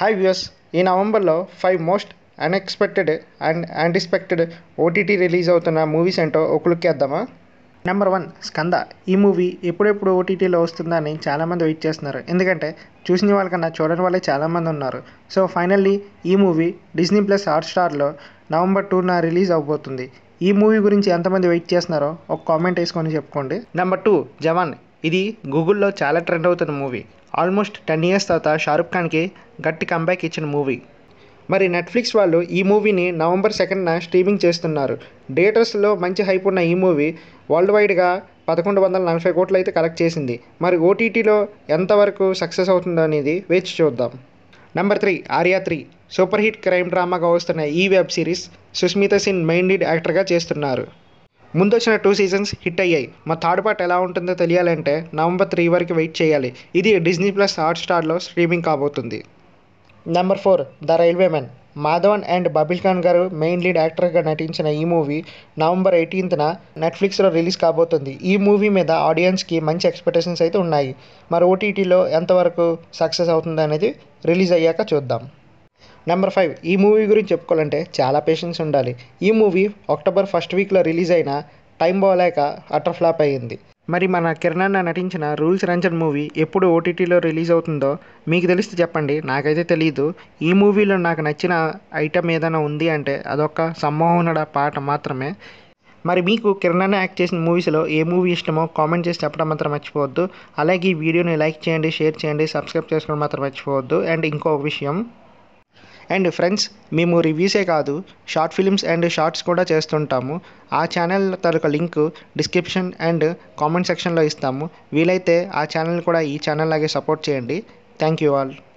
hi views ఈ నవంబర్లో five most unexpected and anticipated OTT release అవుతున్న మూవీస్ ఏంటో ఒక లుక్ వేద్దామా నెంబర్ వన్ స్కంద ఈ మూవీ ఎప్పుడెప్పుడు ఓటీటీలో వస్తుందా అని చాలామంది వెయిట్ చేస్తున్నారు ఎందుకంటే చూసిన వాళ్ళకన్నా చూడని వాళ్ళే చాలామంది ఉన్నారు సో ఫైనల్లీ ఈ మూవీ డిస్నీ ప్లస్ హాట్స్టార్లో నవంబర్ టూన రిలీజ్ అవబోతుంది ఈ మూవీ గురించి ఎంతమంది వెయిట్ చేస్తున్నారో ఒక కామెంట్ వేసుకొని చెప్పుకోండి నెంబర్ టూ జవాన్ ఇది గూగుల్లో చాలా ట్రెండ్ అవుతున్న మూవీ ఆల్మోస్ట్ టెన్ ఇయర్స్ తర్వాత షారుఖ్ ఖాన్కి గట్టి కంబ్యాక్ ఇచ్చిన మూవీ మరి నెట్ఫ్లిక్స్ వాళ్ళు ఈ మూవీని నవంబర్ సెకండ్న స్ట్రీమింగ్ చేస్తున్నారు థియేటర్స్లో మంచి హైప్ ఉన్న ఈ మూవీ వరల్డ్ వైడ్గా పదకొండు వందల నలభై కోట్లు అయితే కలెక్ట్ చేసింది మరి ఓటీటీలో ఎంతవరకు సక్సెస్ అవుతుందో అనేది వేచి చూద్దాం number three Aarya three super hit crime డ్రామాగా వస్తున్న ఈ web series Sushmita Sen main lead యాక్టర్గా చేస్తున్నారు ముందు వచ్చిన టూ సీజన్స్ హిట్ అయ్యాయి మా థర్డ్ పార్ట్ ఎలా ఉంటుందో తెలియాలంటే నవంబర్ త్రీ వరకు వెయిట్ చేయాలి ఇది డిజ్నీ ప్లస్ హాట్స్టార్లో స్ట్రీమింగ్ కాబోతుంది number four the railway man Madhavan and Babil Khan గారు మెయిన్ లీడ్ యాక్టర్గా నటించిన ఈ మూవీ నవంబర్ ఎయిటీన్త్న నెట్ఫ్లిక్స్లో రిలీజ్ కాబోతుంది ఈ మూవీ మీద ఆడియన్స్కి మంచి ఎక్స్పెక్టేషన్స్ అయితే ఉన్నాయి మరి ఓటీటీలో ఎంతవరకు సక్సెస్ అవుతుంది అనేది రిలీజ్ అయ్యాక చూద్దాం నెంబర్ ఫైవ్ ఈ మూవీ గురించి చెప్పుకోవాలంటే చాలా పేషెన్స్ ఉండాలి ఈ మూవీ అక్టోబర్ ఫస్ట్ వీక్లో రిలీజ్ అయిన టైం బాగాలేక అటర్ ఫ్లాప్ అయ్యింది మరి మన కిరణ్ నటించిన రూల్స్ రంజన్ మూవీ ఎప్పుడు ఓటీటీలో రిలీజ్ అవుతుందో మీకు తెలిస్తే చెప్పండి నాకైతే తెలియదు ఈ మూవీలో నాకు నచ్చిన ఐటమ్ ఏదైనా ఉంది అంటే అదొక సమ్మోహనుడ పాట మాత్రమే మరి మీకు కిరణ్ యాక్ట్ చేసిన మూవీస్లో ఏ మూవీ ఇష్టమో కామెంట్ చేసి చెప్పడం మాత్రం మర్చిపోవద్దు అలాగే ఈ వీడియోని లైక్ చేయండి షేర్ చేయండి సబ్స్క్రైబ్ చేసుకోవడం మాత్రం మర్చిపోవద్దు అండ్ ఇంకో విషయం అండ్ ఫ్రెండ్స్ మేము రివ్యూసే కాదు షార్ట్ ఫిలిమ్స్ అండ్ షార్ట్స్ కూడా చేస్తుంటాము ఆ ఛానల్ తరక లింక్ డిస్క్రిప్షన్ అండ్ కామెంట్ సెక్షన్లో ఇస్తాము వీలైతే ఆ ఛానల్ కూడా ఈ ఛానల్ లాగే సపోర్ట్ చేయండి థ్యాంక్ యూ ఆల్